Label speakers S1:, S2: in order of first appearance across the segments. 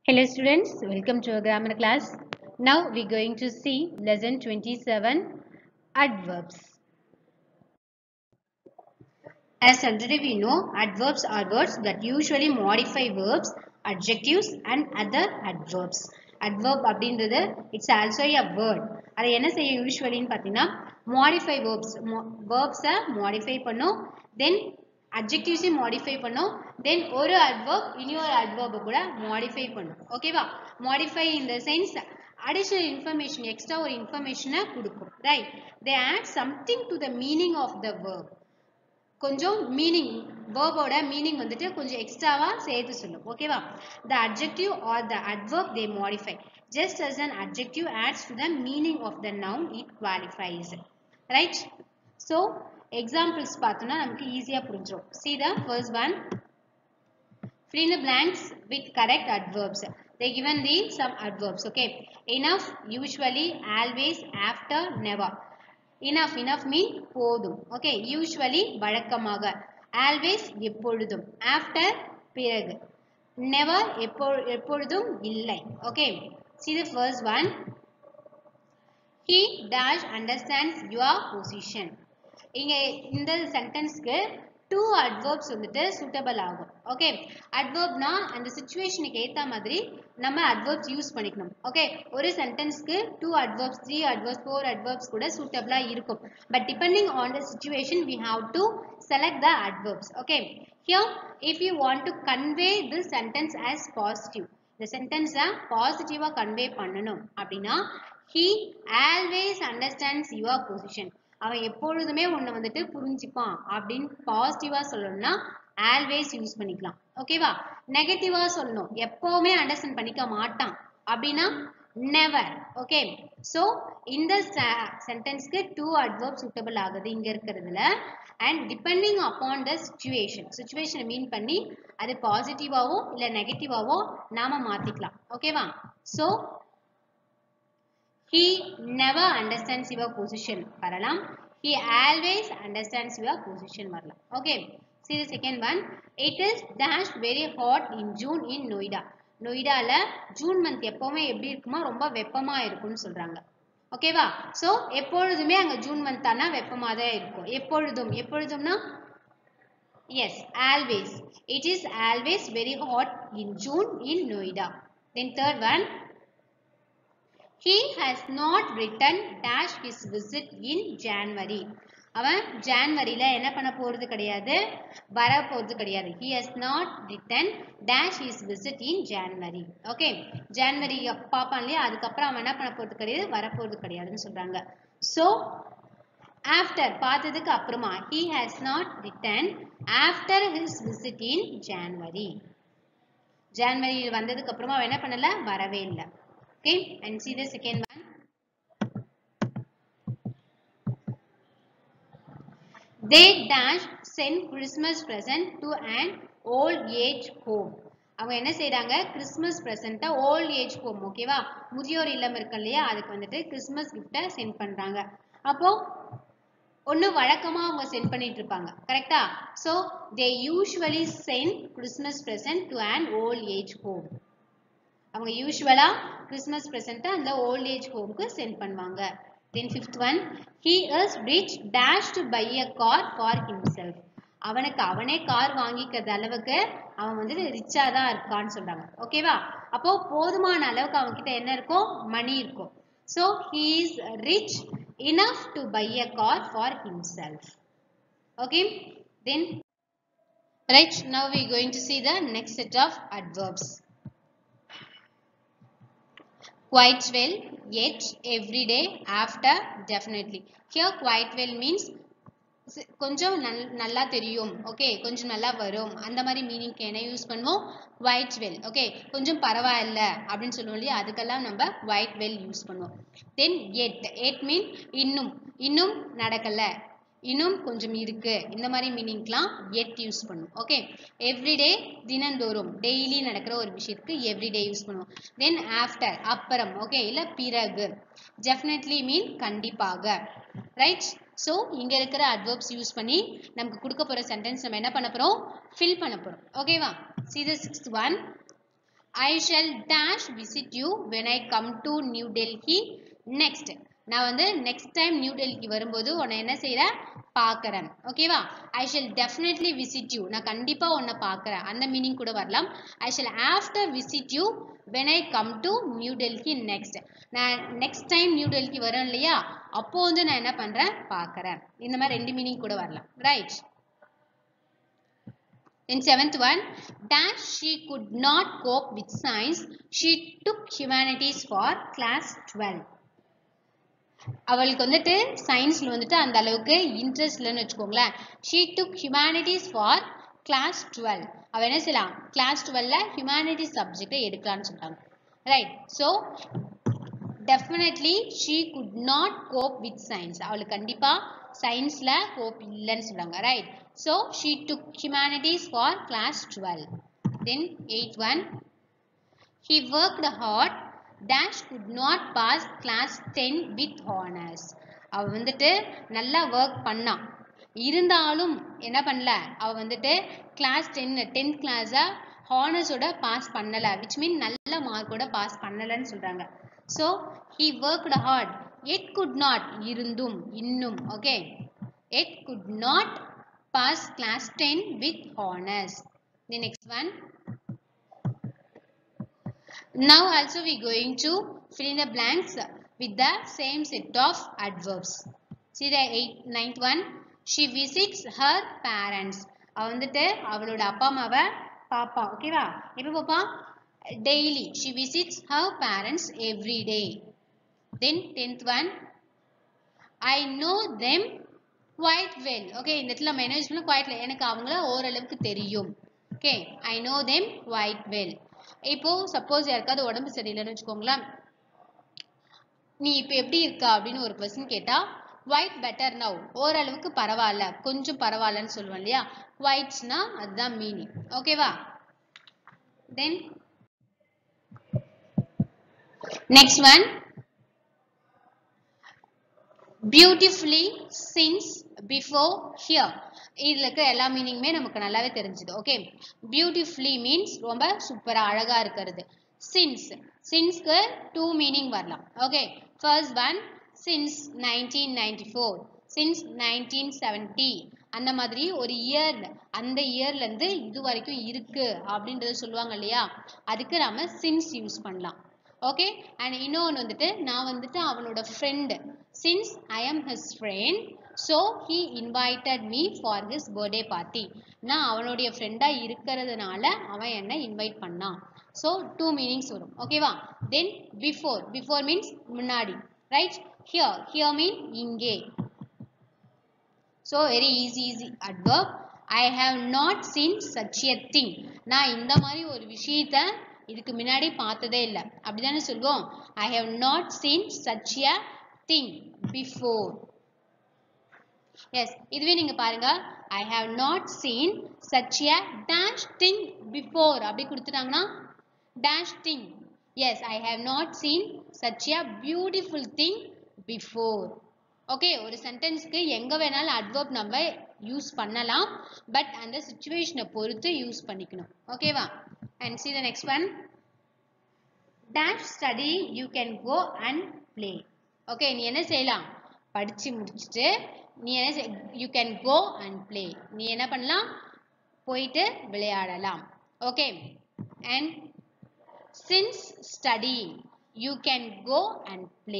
S1: Hello students, welcome to our grammar class. Now we're going to see lesson 27 adverbs. As already we know, adverbs are words that usually modify verbs, adjectives and other adverbs. adverb அப்படின்றது it's also a word அதை என்ன செய்யும் யூஸ்வலின்னு பார்த்தீங்கன்னா modify verbs வேர்ப்ஸை modify பண்ணும் தென் அப்ஜெக்டிவ்ஸையும் modify பண்ணும் தென் ஒரு adverb இன்னொரு அட்வர்பை கூட மாடிஃபை பண்ணும் ஓகேவா modify in the sense additional information extra ஒரு இன்ஃபர்மேஷனை கொடுக்கும் right they add something to the meaning of the verb கொஞ்சம் மீனிங் வேர்போட மீனிங் வந்துட்டு கொஞ்சம் எக்ஸ்ட்ராவா சேர்த்து சொல்லும் ஓகேவா the adjective or the adverb they modify just as an adjective adds to the meaning of the noun it qualifies right so examples பார்த்தோம்னா நமக்கு ஈஸியாக புரிஞ்சிடும் see the first one fill in the blanks with correct adverbs they given the some adverbs okay enough usually always after never enough enough mean போதும் okay usually வழக்கமாக always எப்பொழுதும் after பிறகு never எப்பொ எப்பொழுதும் இல்லை okay see the first one he dash understands your position இங்க இந்த சென்டென்ஸ்க்கு டூ அட்வர்ப்ஸ் வந்துட்டு சூட்டபிள் ஆகும் ஓகே அட்வர்ப்னா அந்த சுச்சுவேஷனுக்கு ஏற்ற மாதிரி நம்ம அட்வர்ப்ஸ் யூஸ் பண்ணிக்கணும் ஓகே ஒரு சென்டென்ஸ்க்கு two adverbs three adverbs four adverbs கூட சூட்டபிளாக இருக்கும் but depending on the situation we have to select the adverbs okay here if you want to convey this sentence as positive இந்த சென்டென்ஸை பாசிட்டிவாக convey பண்ணணும் அப்படின்னா he always understands your position அவன் எப்பொழுதுமே உன்னை வந்துட்டு புரிஞ்சுப்பான் அப்படின்னு பாசிட்டிவா சொல்லணும்னா ஆல்வேஸ் யூஸ் பண்ணிக்கலாம் ஓகேவா நெகட்டிவா சொல்லணும் எப்பவுமே அண்டர்ஸ்டாண்ட் பண்ணிக்க மாட்டான் அப்படின்னா நெவர் ஓகே ஸோ இந்த சென்டென்ஸ்க்கு டூ அட்வர்ப் சூட்டபிள் ஆகுது இங்க இருக்கிறதுல and depending upon the situation சுச்சுவேஷனை மீன் பண்ணி அது பாசிட்டிவாவோ இல்லை நெகட்டிவாவோ நாம மாத்திக்கலாம் ஓகேவா so he never understands your position வரலாம் he always understands your position வரலாம் okay see the second one it is dash very hot in june in noida நொய்டால ஜூன் மந்த் எப்பவுமே எப்படி இருக்குமோ ரொம்ப வெப்பமா இருக்கும்னு சொல்றாங்க ஓகேவா சோ எப்பொழுதுமே அங்க ஜூன் மந்த் ஆனா வெப்பமா தான் இருக்கும் எப்பொழுதும் எப்பொழுதும்னா yes always it is always very hot in June in Noida then third one he has not written dash his visit in January அவன் ஜான்வரியில என்ன பண்ண போறது கிடையாது வர போறது கிடையாது he has not written dash his visit in January okay January பாப்பான் இல்லையா அதுக்கப்புறம் அவன் என்ன பண்ண போறது கிடையாது வர போறது கிடையாதுன்னு சொல்றாங்க so after பார்த்ததுக்கு அப்புறமா he has not written after his visit in January ஜான்வரியில் வந்ததுக்கு அப்புறமா அவன் என்ன பண்ணல வரவே இல்லை okay and see the second one they dash send christmas present to an old age home அவங்க என்ன செய்யறாங்க கிறிஸ்மஸ் ப்ரெசண்ட்டை ஓல்ட் ஏஜ் ஹோம் ஓகேவா முதியோர் இல்லம் இருக்கு இல்லையா அதுக்கு வந்துட்டு கிறிஸ்மஸ் கிஃப்டை சென்ட் பண்றாங்க அப்போ ஒன்று வழக்கமாக அவங்க சென்ட் பண்ணிட்டு இருப்பாங்க கரெக்டா so they usually send Christmas present to an old age home அவங்க யூஸ்வலா கிறிஸ்மஸ் ப்ரெசென்ட்டை அந்த ஓல்ட் ஏஜ் ஹோம்க்கு சென்ட் பண்ணுவாங்க then fifth one he is rich dash to buy a car for himself அவனுக்கு அவனே கார் வாங்கிக்கிறது அளவுக்கு அவன் வந்துட்டு ரிச்சா தான் இருக்கான்னு சொல்றாங்க ஓகேவா அப்போ போதுமான அளவுக்கு அவன் கிட்ட என்ன இருக்கும் மணி இருக்கும் so he is rich enough to buy a car for himself okay then right now we going to see the next set of adverbs quite well yet every day after definitely here quite well means கொஞ்சம் நல் நல்லா தெரியும் okay கொஞ்சம் நல்லா வரும் அந்த மாதிரி மீனிங்க்கு என்ன யூஸ் பண்ணுவோம் குவைட் வெல் ஓகே கொஞ்சம் பரவாயில்ல அப்படின்னு சொல்லுவோம் இல்லையா அதுக்கெல்லாம் நம்ம குவைட் வெல் யூஸ் பண்ணுவோம் தென் எட் எட் மீன் இன்னும் இன்னும் நடக்கல இன்னும் கொஞ்சம் இருக்கு இந்த மாதிரி மீனிங்க்கெலாம் எட் யூஸ் பண்ணும் ஓகே எவ்ரிடே தினந்தோறும் டெய்லி நடக்கிற ஒரு விஷயத்துக்கு எவ்ரிடே யூஸ் பண்ணுவோம் தென் ஆஃப்டர் அப்புறம் ஓகே இல்லை பிறகு டெஃபினெட்லி மீன் கண்டிப்பாக ரைட் ஸோ இங்கே இருக்கிற அட்வர்ப்ஸ் யூஸ் பண்ணி நமக்கு கொடுக்க போகிற சென்டென்ஸ் நம்ம என்ன பண்ண போகிறோம் ஃபில் பண்ண போகிறோம் ஓகேவா see the sixth one I shall dash visit you when I come to New Delhi next நான் வந்து நெக்ஸ்ட் டைம் நியூ டெல்லிக்கு வரும்போது உன்னை என்ன செய்கிறேன் பார்க்குறேன் ஓகேவா I shall definitely visit you நான் கண்டிப்பாக உன்னை பார்க்குறேன் அந்த மீனிங் கூட வரலாம் I shall after visit you when I come to New Delhi next நான் நெக்ஸ்ட் டைம் நியூ டெல்லிக்கு வரேன் இல்லையா அப்போ வந்து நான் என்ன பண்ணுறேன் பார்க்குறேன் இந்த மாதிரி ரெண்டு மீனிங் கூட வரலாம் right In seventh one, dash she could not cope with science. She took humanities for class 12. அவளுக்கு வந்துட்டு சயின்ஸ்ல வந்துட்டு அந்த அளவுக்கு இன்ட்ரெஸ்ட் இல்லைன்னு வச்சுக்கோங்களேன் she took humanities for class twelve அவ என்ன செய்யலாம் கிளாஸ் டுவெல்ல ஹியூமானிட்டிஸ் சப்ஜெக்டை எடுக்கலாம்னு சொல்லிட்டாங்க right so definitely she could not cope with science அவளுக்கு கண்டிப்பா சயின்ஸ்ல கோப் இல்லைன்னு சொல்றாங்க right so she took humanities for class twelve then eight one he worked hard dash could not pass class ten with honours அவ வந்துட்டு நல்லா work பண்ணான் இருந்தாலும் என்ன பண்ணல அவ வந்துட்டு கிளாஸ் டென் டென்த் கிளாஸை ஹானர்ஸோட பாஸ் பண்ணல விச் மீன் நல்ல மார்க்கோட பாஸ் பண்ணலன்னு சொல்றாங்க so he worked hard yet could not இருந்தும் இன்னும் okay yet could not pass class ten with honours the next one Now also we going to fill in the blanks with the same set of adverbs. See the eight, ninth one. She visits her parents. அவ வந்துட்டு அவளோட அப்பா அம்மாவை பாப்பா ஓகேவா எப்போ பாப்பா daily she visits her parents every day then tenth one I know them quite well okay இந்த இடத்துல நம்ம என்ன யூஸ் பண்ணலாம் குவைட்ல எனக்கு அவங்கள ஓரளவுக்கு தெரியும் okay I know them quite well இப்போ சப்போஸ் யாருக்காவது உடம்பு சரியில்லைன்னு வச்சுக்கோங்களேன் நீ இப்போ எப்படி இருக்கா அப்படின்னு ஒரு கொஸ்டின் கேட்டா குவைட் பெட்டர் நவ் ஓரளவுக்கு பரவாயில்ல கொஞ்சம் பரவாயில்லன்னு சொல்லுவோம் இல்லையா குவைட்ஸ்னா அதுதான் மீனிங் ஓகேவா then next one beautifully since before here இதில் இருக்க எல்லா மீனிங்குமே நமக்கு நல்லாவே தெரிஞ்சுது ஓகே பியூட்டிஃபுல்லி மீன்ஸ் ரொம்ப சூப்பராக அழகாக இருக்கிறது சின்ஸ் சின்ஸ்க்கு டூ மீனிங் வரலாம் okay first one since nineteen ninety four since nineteen seventy அந்த மாதிரி ஒரு இயர் அந்த இயர்லேருந்து இது வரைக்கும் இருக்கு அப்படின்றத சொல்லுவாங்க இல்லையா அதுக்கு நாம சின்ஸ் யூஸ் பண்ணலாம் ஓகே அண்ட் இன்னொன்று வந்துட்டு நான் வந்துட்டு அவனோட friend since I am his friend so he invited me for his birthday party நான் அவனுடைய ஃப்ரெண்டாக இருக்கிறதுனால அவன் என்னை இன்வைட் பண்ணான் ஸோ டூ மீனிங்ஸ் வரும் ஓகேவா தென் பிஃபோர் பிஃபோர் மீன்ஸ் முன்னாடி ரைட் ஹியர் ஹியர் மீன் இங்கே so very easy easy adverb I have not seen such a thing நான் இந்த மாதிரி ஒரு விஷயத்த இதுக்கு முன்னாடி பார்த்ததே இல்லை அப்படிதானே சொல்லுவோம் I have not seen such a thing before yes இதுவே நீங்க பாருங்க I have not seen such a dash thing before அப்படி கொடுத்துட்டாங்கன்னா dash thing yes I have not seen such a beautiful thing before okay ஒரு சென்டென்ஸ்க்கு எங்க வேணாலும் adverb நம்ம யூஸ் பண்ணலாம் பட் அந்த சுச்சுவேஷனை பொறுத்து யூஸ் பண்ணிக்கணும் ஓகேவா and see the next one dash study you can go and play okay நீ என்ன செய்யலாம் படிச்சு முடிச்சுட்டு நீ என்ன you can go and play நீ என்ன பண்ணலாம் போயிட்டு விளையாடலாம் okay and since study you can go and play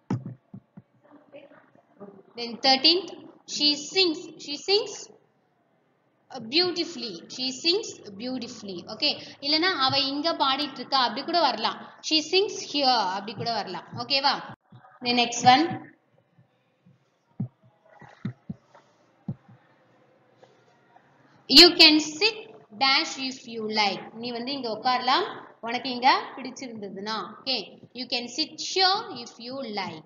S1: then thirteenth she sings she sings beautifully she sings beautifully okay இல்லைன்னா அவ இங்க பாடிட்டு இருக்கா அப்படி கூட வரலாம் ஷீ சிங்ஸ் ஹியர் அப்படி கூட வரலாம் ஓகேவா the next one you can sit dash if you like நீ வந்து இங்க உட்காரலாம் உனக்கு இங்க பிடிச்சிருந்ததுன்னா okay you can sit here if you like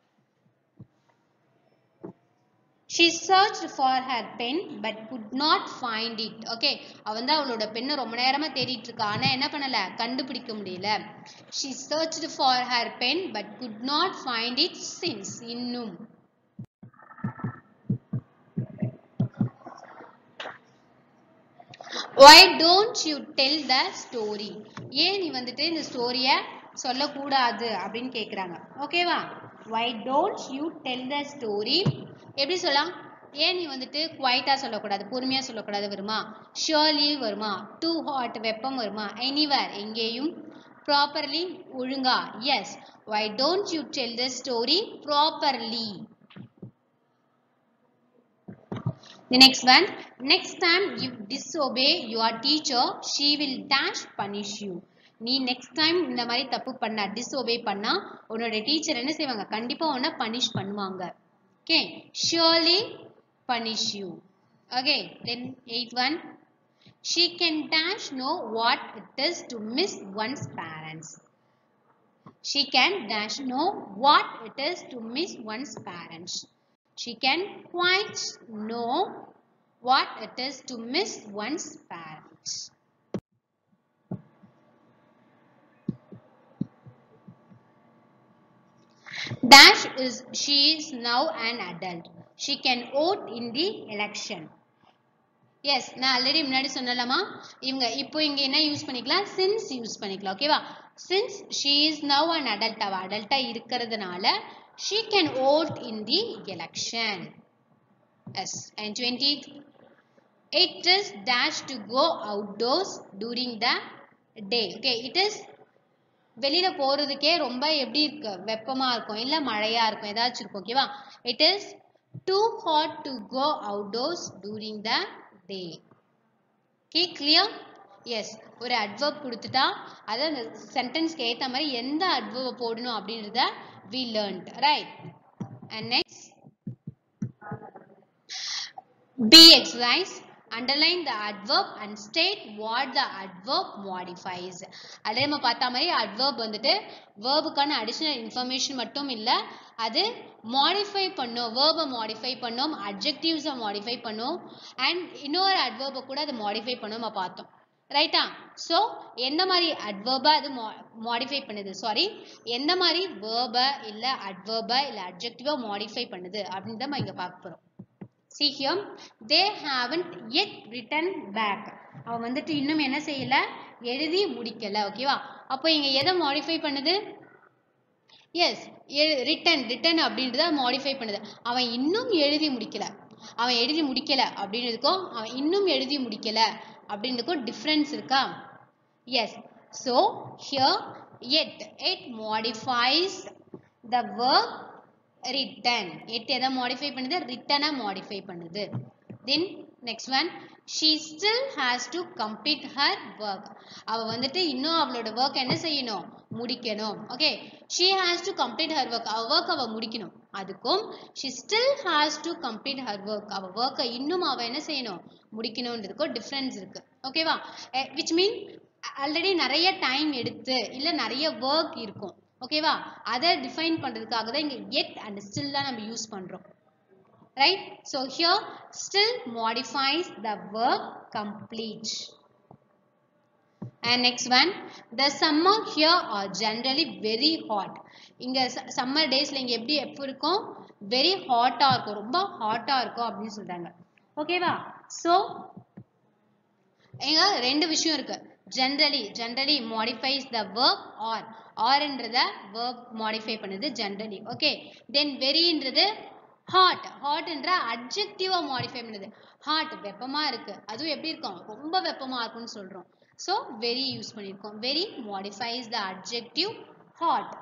S1: she searched for her pen but could not find it okay அவ வந்து அவளோட பெண்ணை ரொம்ப நேரமா தேடிட்டு இருக்கா ஆனா என்ன பண்ணல கண்டுபிடிக்க முடியல she searched for her pen but could not find it since இன்னும் why don't you tell the story ஏன் நீ வந்துட்டு இந்த ஸ்டோரியை சொல்லக்கூடாது அப்படின்னு கேட்குறாங்க ஓகேவா why don't you tell the story எப்படி சொல்லலாம் ஏன் நீ வந்துட்டு குவைட்டாக சொல்லக்கூடாது பொறுமையாக சொல்லக்கூடாது வருமா ஷியோர்லி வருமா டூ ஹாட் வெப்பம் வருமா எனிவேர் எங்கேயும் ப்ராப்பர்லி ஒழுங்கா yes why don't you tell the story properly The next one, next time you disobey your teacher, she will dash punish you. நீ நெக்ஸ்ட் டைம் இந்த மாதிரி தப்பு பண்ணா டிஸ்ஒபே பண்ணா உன்னோட டீச்சர் என்ன செய்வாங்க கண்டிப்பா உன்னை பனிஷ் பண்ணுவாங்க okay surely punish you okay then eight one she can dash know what it is to miss one's parents She can dash know what it is to miss one's parents. She can quite know what it is to miss one's parents. Dash is she is now an adult. She can vote in the election. Yes நான் already முன்னாடி சொன்னலாமா இவங்க இப்போ இங்க என்ன use பண்ணிக்கலாம் since use பண்ணிக்கலாம் ஓகேவா since she is now an adult அவ அடல்ட்டா இருக்கிறதுனால she can vote in the election yes and twenty it is dash to go outdoors during the day okay it is வெளியில போறதுக்கே ரொம்ப எப்படி இருக்கு வெப்பமா இருக்கும் இல்ல மழையா இருக்கும் ஏதாச்சும் இருக்கும் ஓகேவா it is too hot to go outdoors during the day okay clear yes ஒரு அட்வர்ப் கொடுத்துட்டா அதை அந்த சென்டென்ஸ்க்கு ஏற்ற மாதிரி எந்த அட்வர்ப் போடணும் அப்படின்றத we learned right and next B exercise underline the adverb and state what the adverb modifies அதே நம்ம பார்த்த மாதிரி adverb வந்துட்டு வேர்புக்கான அடிஷனல் இன்ஃபர்மேஷன் மட்டும் இல்லை அது மாடிஃபை பண்ணும் வேர்பை மாடிஃபை பண்ணும் அட்ஜெக்டிவ்ஸை மாடிஃபை பண்ணும் அண்ட் இன்னொரு அட்வர்பை கூட அது மாடிஃபை பண்ணும் நம்ம பார்த்தோம் ரைட்டா ஸோ எந்த மாதிரி அட்வர்பை அது மாடிஃபை பண்ணுது சாரி எந்த மாதிரி வேர்பை இல்லை அட்வர்பை இல்லை அட்ஜெக்டிவை மாடிஃபை பண்ணுது அப்படின்னு நம்ம இங்கே பார்க்க போகிறோம் see here they haven't yet written back அவன் வந்துட்டு இன்னும் என்ன செய்யல எழுதி முடிக்கல ஓகேவா அப்போ இங்க எதை மாடிஃபை பண்ணுது எஸ் ரிட்டன் ரிட்டன் அப்படின்றத மாடிஃபை பண்ணுது அவன் இன்னும் எழுதி முடிக்கல அவன் எழுதி முடிக்கல அப்படின்றதுக்கும் அவன் இன்னும் எழுதி முடிக்கல அப்படின்றதுக்கும் டிஃப்ரென்ஸ் இருக்கா yes so here yet yet modifies the work written yet எதை மாடிஃபை பண்ணுது ரிட்டனை மாடிஃபை பண்ணுது then next one she still has to complete her work அவள் வந்துட்டு இன்னும் அவளோட ஒர்க் என்ன செய்யணும் முடிக்கணும் okay she has to complete her work அவள் ஒர்க் அவள் முடிக்கணும் அதுக்கும் she still has to complete her work அவள் ஒர்க்கை இன்னும் அவள் என்ன செய்யணும் முடிக்கணுன்றதுக்கும் டிஃப்ரென்ஸ் இருக்கு ஓகேவா விச் மீன் ஆல்ரெடி நிறைய டைம் எடுத்து இல்லை நிறைய ஒர்க் இருக்கும் ஓகேவா அதை டிஃபைன் பண்ணுறதுக்காக தான் இங்கே எட் அண்ட் ஸ்டில் தான் நம்ம யூஸ் பண்ணுறோம் right so here still modifies the work complete and next one the summer here are generally very hot இங்கே சம்மர் டேஸில் இங்கே எப்படி எப்போ இருக்கும் வெரி ஹாட்டாக இருக்கும் ரொம்ப ஹாட்டாக இருக்கும் அப்படின்னு சொல்கிறாங்க ஓகேவா ஸோ இங்க ரெண்டு விஷயம் இருக்கு generally generally modifies the work are ஆர்ன்றத verb மாடிஃபை பண்ணுது ஜென்ரலி ஓகே தென் வெரின்றது ஹாட் ஹாட்ன்ற அட்ஜெக்டிவா மாடிஃபை பண்ணுது ஹாட் வெப்பமா இருக்கு அதுவும் எப்படி இருக்கும் ரொம்ப வெப்பமா இருக்கும்னு சொல்றோம் ஸோ வெரி யூஸ் பண்ணியிருக்கோம் very modifies the adjective hot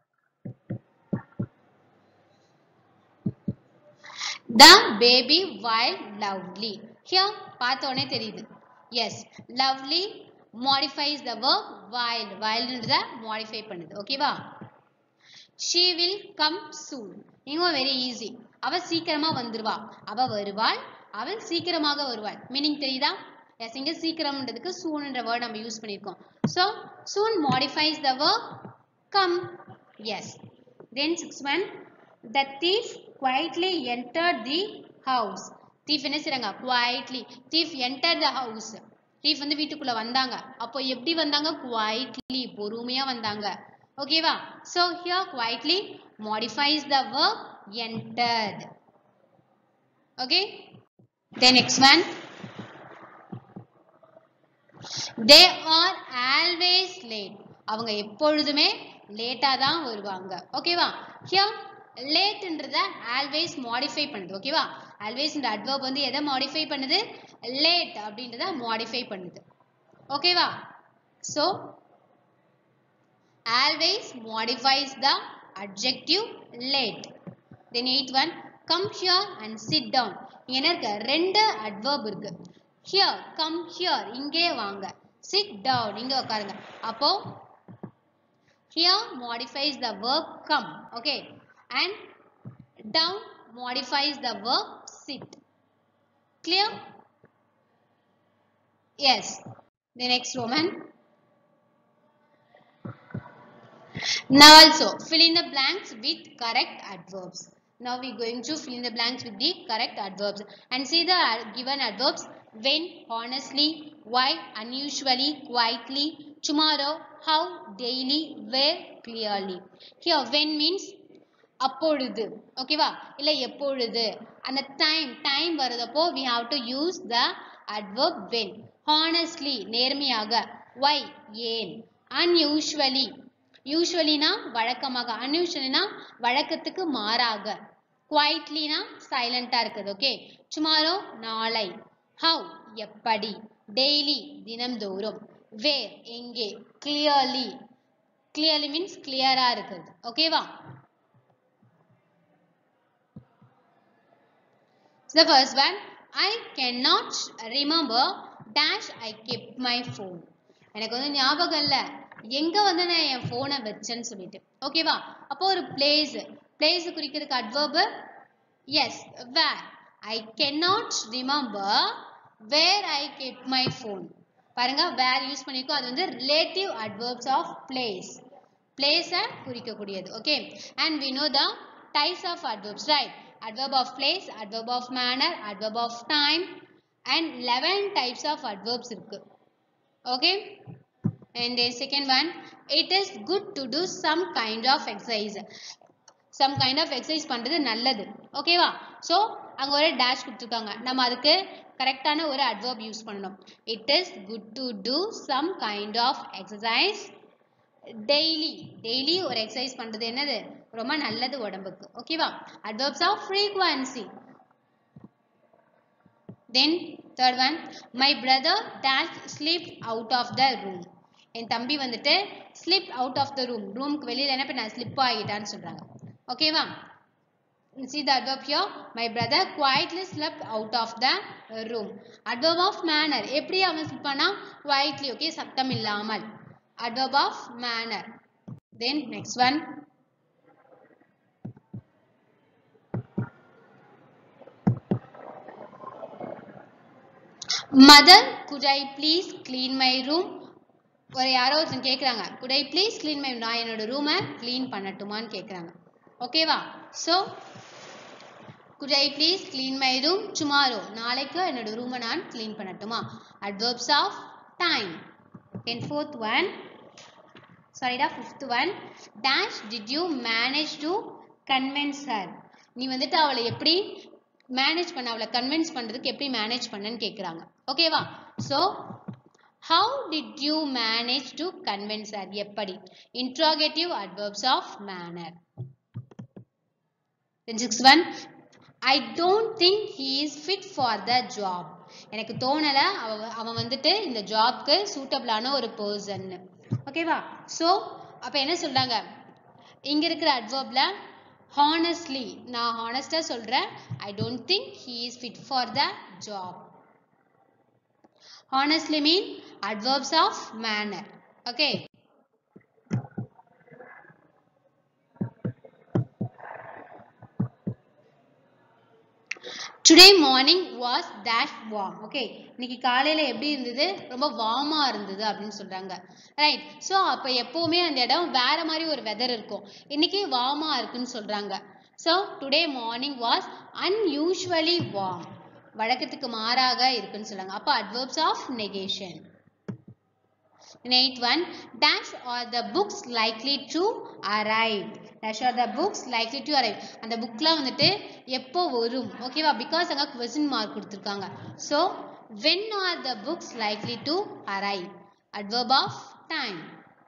S1: the baby wild lovely here பார்த்த உடனே தெரியுது yes lovely modifies the verb wild வைல்டுன்றத மாடிஃபை பண்ணுது ஓகேவா ஷீ வில் கம் சூன் இங்கும் வெரி ஈஸி அவ சீக்கிரமா வந்துருவா அவ வருவாள் அவள் சீக்கிரமாக வருவாள் மீனிங் தெரியுதா எஸ் இங்க சீக்கிரம்ன்றதுக்கு சூன்ன்ற வேர்ட் நம்ம யூஸ் பண்ணியிருக்கோம் so soon modifies the verb come yes then six one the thief quietly enter the house thief என்ன செய்றாங்க quietly thief enter the house thief வந்து வீட்டுக்குள்ள வந்தாங்க அப்போ எப்படி வந்தாங்க குவைட்லி பொறுமையா வந்தாங்க ஓகேவா so here quietly modifies the verb entered okay then next one they are always late அவங்க எப்பொழுதுமே லேட்டா தான் வருவாங்க ஓகேவா ஹியர் லேட்ன்றத ஆல்வேஸ் மாடிஃபை பண்ணுது ஓகேவா ஆல்வேஸ் இந்த அட்வர்ப் வந்து எதை மாடிஃபை பண்ணுது லேட் அப்படின்றத மாடிஃபை பண்ணுது ஓகேவா so always modifies the adjective late. Then eighth one, come here and sit down. இங்க என்ன இருக்கு ரெண்டு adverb இருக்கு here come here இங்கே வாங்க sit down இங்க உட்காருங்க அப்போ here modifies the verb come okay and down modifies the verb sit clear yes the next Roman Now also fill in the blanks with correct adverbs. Now we are going to fill in the blanks with the correct adverbs and see the uh, given adverbs when, honestly, why, unusually, quietly, tomorrow, how, daily, where, clearly. Here when means அப்பொழுது ஓகேவா இல்லை எப்பொழுது அந்த time time வருதப்போ we have to use the adverb when honestly நேர்மையாக why ஏன் unusually யூஸ்வலினா வழக்கமாக அன்யூஸ்வலினா வழக்கத்துக்கு மாறாக குவைட்லினா சைலண்டா இருக்குது ஓகே டுமாரோ நாளை ஹவ் எப்படி டெய்லி தினம்தோறும் வேர் எங்கே கிளியர்லி கிளியர்லி மீன்ஸ் கிளியரா இருக்குது ஓகேவா The first one, I cannot remember dash I kept my phone. எனக்கு வந்து ஞாபகம் இல்லை எங்க வந்து நான் என் போனை வச்சேன்னு சொல்லிட்டு ஓகேவா அப்போ ஒரு பிளேஸ் பிளேஸ் குறிக்கிறதுக்கு adverb yes where I cannot remember where I kept my phone பாருங்க வேர் யூஸ் பண்ணிருக்கோம் அது வந்து ரிலேட்டிவ் அட்வர்ப்ஸ் ஆஃப் பிளேஸ் பிளேஸை குறிக்கக்கூடியது okay and we know the types of adverbs right adverb of place adverb of manner adverb of time and 11 types of adverbs இருக்கு okay and the second one it is good to do some kind of exercise some kind of exercise பண்றது நல்லது ஓகேவா so அங்க ஒரு dash கொடுத்துருக்காங்க நம்ம அதுக்கு கரெக்டான ஒரு அட்வர்ப் யூஸ் பண்ணணும் it is good to do some kind of exercise daily daily ஒரு எக்ஸசைஸ் பண்றது என்னது ரொம்ப நல்லது உடம்புக்கு ஓகேவா adverbs of frequency then third one my brother dash sleep out of the room என் தம்பி வந்துட்டு slip out of the room ரூமுக்கு வெளியில் என்ன பண்ண ஸ்லிப் ஆகிட்டான்னு சொல்றாங்க ஓகேவா see the adverb here my brother quietly slept out of the room adverb of manner எப்படி அவன் ஸ்லிப் பண்ணா quietly okay சத்தம் இல்லாமல் adverb of manner then next one mother could i please clean my room ஒரு யாரோ ஒருத்தன் கேட்குறாங்க could i please clean my நான் என்னோட ரூமை க்ளீன் பண்ணட்டுமான்னு கேட்குறாங்க ஓகேவா so could i please clean my room tomorrow நாளைக்கு என்னோட ரூமை நான் க்ளீன் பண்ணட்டுமா adverbs of time then fourth one sorry டா fifth one dash did you manage to convince her நீ வந்துட்டு அவளை எப்படி மேனேஜ் பண்ண அவளை கன்வின்ஸ் பண்றதுக்கு எப்படி மேனேஜ் பண்ணன்னு கேக்குறாங்க ஓகேவா so how did you manage to convince her எப்படி interrogative adverbs of manner six one I don't think he is fit for the job எனக்கு தோணலை அவ அவன் வந்துட்டு இந்த ஜாப்க்கு சூட்டபிளான ஒரு பர்சன் ஓகேவா ஸோ அப்போ என்ன சொல்றாங்க இங்க இருக்கிற அட்வர்ப்ல ஹானஸ்ட்லி நான் ஹானஸ்டா சொல்றேன் I don't think he is fit for the job honestly mean adverbs of manner okay today morning was dash warm okay இன்னைக்கு காலையில எப்படி இருந்தது ரொம்ப வார்மா இருந்தது அப்படின்னு சொல்றாங்க ரைட் ஸோ அப்போ எப்பவுமே அந்த இடம் வேற மாதிரி ஒரு வெதர் இருக்கும் இன்னைக்கு வார்மா இருக்குன்னு சொல்றாங்க so today morning was unusually warm வழக்கத்துக்கு மாறாக இருக்குன்னு சொல்றாங்க அப்போ adverbs of negation eight one dash are the books likely to arrive dash are the books likely to arrive அந்த புக்லாம் வந்துட்டு எப்போ வரும் ஓகேவா பிகாஸ் அங்கே கொஸ்டின் மார்க் கொடுத்துருக்காங்க so when are the books likely to arrive adverb of time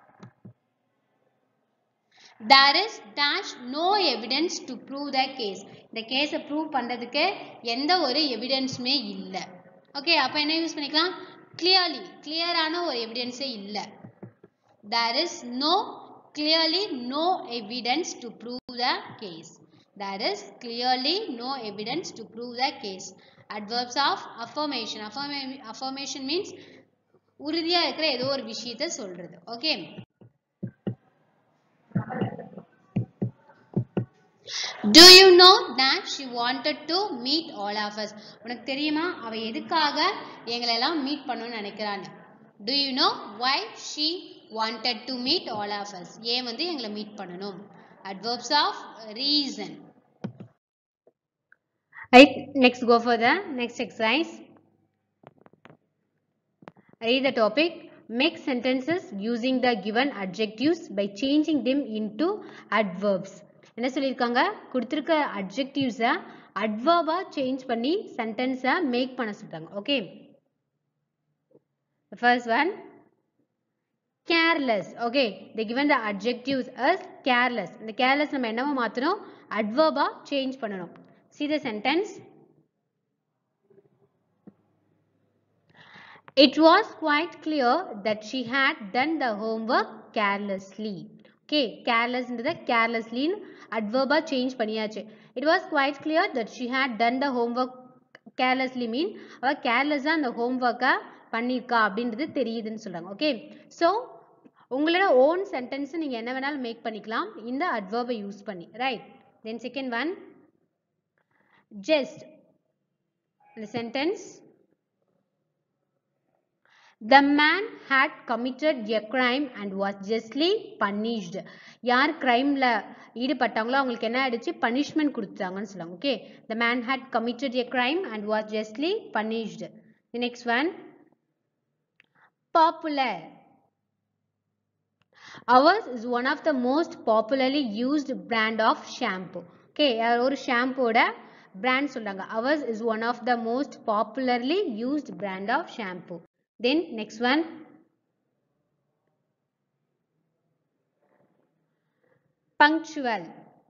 S1: there is dash no evidence to prove the case இந்த கேஸை ப்ரூவ் பண்ணுறதுக்கு எந்த ஒரு எவிடன்ஸுமே இல்லை ஓகே அப்போ என்ன யூஸ் பண்ணிக்கலாம் கிளியர்லி கிளியரான ஒரு எவிடன்ஸே இல்லை there is no clearly no evidence to prove the case there is clearly no evidence to prove the case adverbs of affirmation Affirma- affirmation means உறுதியா இருக்கிற ஏதோ ஒரு விஷயத்தை சொல்றது okay Do you know that she wanted to meet all of us? உனக்கு தெரியுமா அவ எதுக்காக எங்களை எல்லாம் மீட் பண்ணணும்னு நினைக்கிறான்னு Do you know why she wanted to meet all of us? ஏன் வந்து எங்களை மீட் பண்ணணும் Adverbs of reason. Right, next go for the next exercise. Read the topic. Make sentences using the given adjectives by changing them into adverbs. என்ன சொல்லியிருக்காங்க கொடுத்துருக்க அட்ஜெக்டிவ்ஸை அட்வர்பா change பண்ணி சென்டென்ஸை make பண்ண சொல்றாங்க okay first one careless okay they given the adjectives as careless இந்த careless நம்ம என்னவா மாற்றணும் அட்வர்பா சேஞ்ச் பண்ணணும் see the sentence It was quite clear that she had done the homework carelessly. Okay, carelessன்றத carelessly adverb change பண்ணியாச்சு. It was quite clear that she had done the homework carelessly mean அவ careless அந்த homework பண்ணிருக்கா அப்படின்றது தெரியுதுன்னு சொல்றாங்க okay so உங்களோட own sentence நீங்க என்ன வேணாலும் மேக் பண்ணிக்கலாம் இந்த அட்வர்பை யூஸ் பண்ணி right then second one just இந்த sentence The man had committed a crime and was justly punished. யார் கிரைம்ல ஈடுபட்டாங்களோ அவங்களுக்கு என்ன ஆயிடுச்சு பனிஷ்மெண்ட் கொடுத்தாங்கன்னு சொல்லுவாங்க okay the man had committed a crime and was justly punished. The next one popular. Ours is one of the most popularly used brand of shampoo. Okay, ஒரு ஷாம்போட brand சொல்றாங்க ours is one of the most popularly used brand of shampoo. Then next one. Punctual.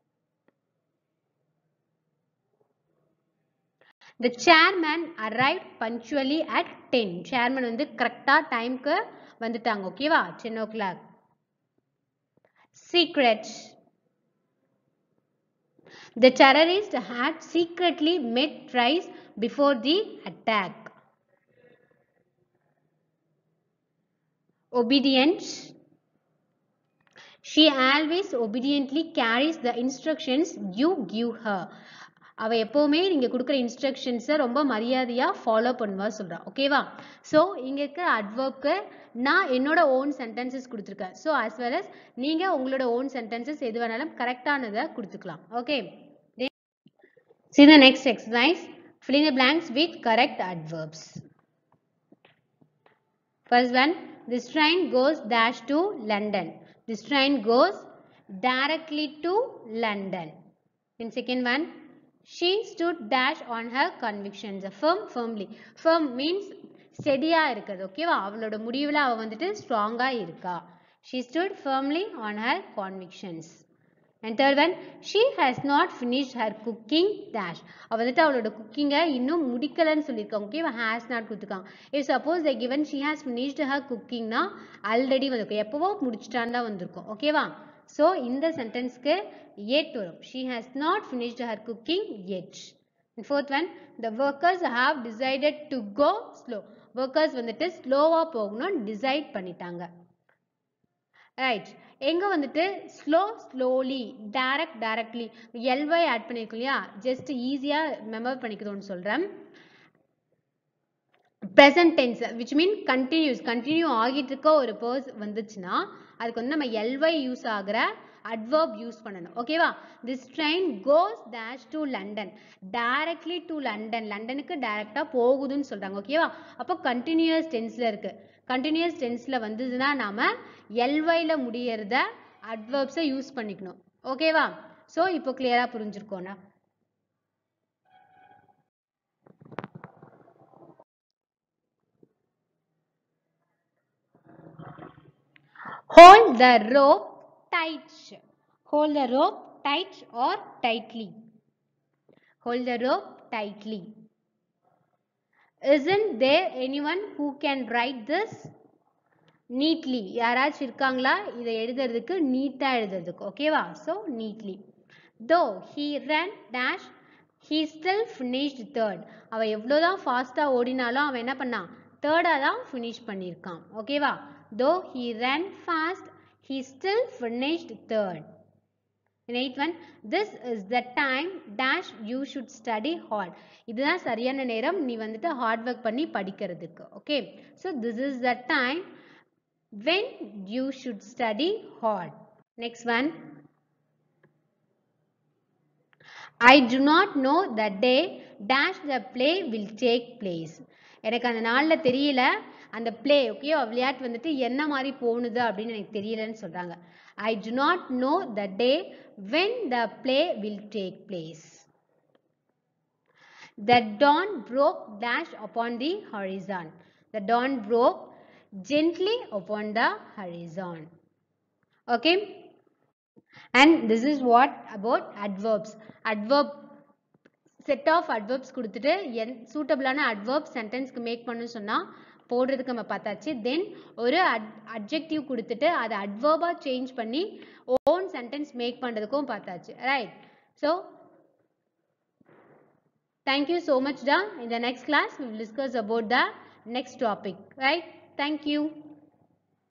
S1: The chairman arrived punctually at 10. Chairman வந்து கரெக்டா டைம்க்கு வந்துட்டாங்க ஓகேவா ten o'clock secret The terrorist had secretly met twice before the attack. obedient she always obediently carries the instructions you give her அவ எப்பவுமே நீங்க கொடுக்குற இன்ஸ்ட்ரக்ஷன்ஸை ரொம்ப மரியாதையா ஃபாலோ பண்ணுவா சொல்றா ஓகேவா ஸோ இங்க இருக்க அட்வர்ப்க்கு நான் என்னோட ஓன் சென்டென்சஸ் கொடுத்துருக்கேன் ஸோ as well as நீங்க உங்களோட ஓன் சென்டென்சஸ் எது வேணாலும் கரெக்டானதை கொடுத்துக்கலாம் okay See the next exercise. Fill in the blanks with correct adverbs. First one, this train goes dash to London. This train goes directly to London. In second one, she stood dash on her convictions. Firm, firmly. Firm means ஸ்டெடியா இருக்குது ஓகேவா அவளோட முடிவில் அவ வந்துட்டு ஸ்ட்ராங்கா இருக்கா she stood firmly on her convictions and third one she has not finished her cooking dash அவ வந்துட்டு அவளோட குக்கிங்கை இன்னும் முடிக்கலன்னு சொல்லியிருக்காங்க ஓகே has not கொடுத்துருக்காங்க if suppose they given she has finished her cooking னா ஆல்ரெடி வந்திருக்கும் எப்பவோ முடிச்சிட்டான்னு தான் வந்திருக்கும் ஓகேவா ஸோ இந்த சென்டென்ஸ்க்கு yet வரும் she has not finished her cooking yet and fourth one the workers have decided to go slow workers வந்துட்டு ஸ்லோவா போகணும் டிசைட் பண்ணிட்டாங்க ரைட் எங்க வந்துட்டு slow slowly direct directly L Y add பண்ணிருக்கோம் இல்லையா ஜஸ்ட் ஈஸியா மெமர் பண்ணிக்கிறோம்னு சொல்றேன் present tense which mean continuous continue ஆகிட்டு இருக்க ஒரு பர்ஸ் வந்துச்சுன்னா அதுக்கு வந்து நம்ம எல்ஒய் யூஸ் ஆகிற அட்வர்ப் யூஸ் பண்ணணும் ஓகேவா this train goes dash to London directly to London லண்டனுக்கு டைரக்டா போகுதுன்னு சொல்றாங்க ஓகேவா அப்போ கண்டினியூஸ் டென்ஸ்ல இருக்கு கண்டினியூஸ் டென்ஸ்ல வந்ததுன்னா நாம எல்ஒய்ல முடியறத அட்வர்ப்ஸை யூஸ் பண்ணிக்கணும் ஓகேவா ஸோ இப்போ கிளியரா புரிஞ்சிருக்கோம்னா hold the rope tight hold the rope tight or tightly hold the rope tightly isn't there anyone who can write this neatly யாராச்சும் இருக்காங்களா இதை எழுதுறதுக்கு நீட்டாக எழுதுறதுக்கு ஓகேவா so neatly though he run dash he still finished third அவன் எவ்வளோதான் ஃபாஸ்ட்டாக ஓடினாலும் அவன் என்ன பண்ணான் தேர்டாக தான் ஃபினிஷ் பண்ணியிருக்கான் ஓகேவா though he run fast he still finished third eight one this is the time dash you should study hard இதுதான் சரியான நேரம் நீ வந்துட்டு ஹார்ட் ஒர்க் பண்ணி படிக்கிறதுக்கு okay so this is the time when you should study hard. Next one. I do not know the day dash the play will take place. எனக்கு அந்த நாளில் தெரியல அந்த பிளே ஓகே விளையாட்டு வந்துட்டு என்ன மாதிரி போணுது அப்படின்னு எனக்கு தெரியலன்னு சொல்கிறாங்க I do not know the day when the play will take place the dawn broke dash upon the horizon. The dawn broke gently upon the horizon. Okay. And this is what about adverbs. Adverb set of adverbs கொடுத்துட்டு என் சூட்டபிளான adverb சென்டென்ஸ்க்கு make பண்ணணும்னு சொன்னால் போடுறதுக்கு நம்ம பார்த்தாச்சு தென் ஒரு adjective கொடுத்துட்டு அதை அட்வர்பாக சேஞ்ச் பண்ணி ஓன் சென்டென்ஸ் மேக் பண்ணுறதுக்கும் பார்த்தாச்சு right so Thank you so much, Da. In the next class, we will discuss about the next topic, right? Thank you.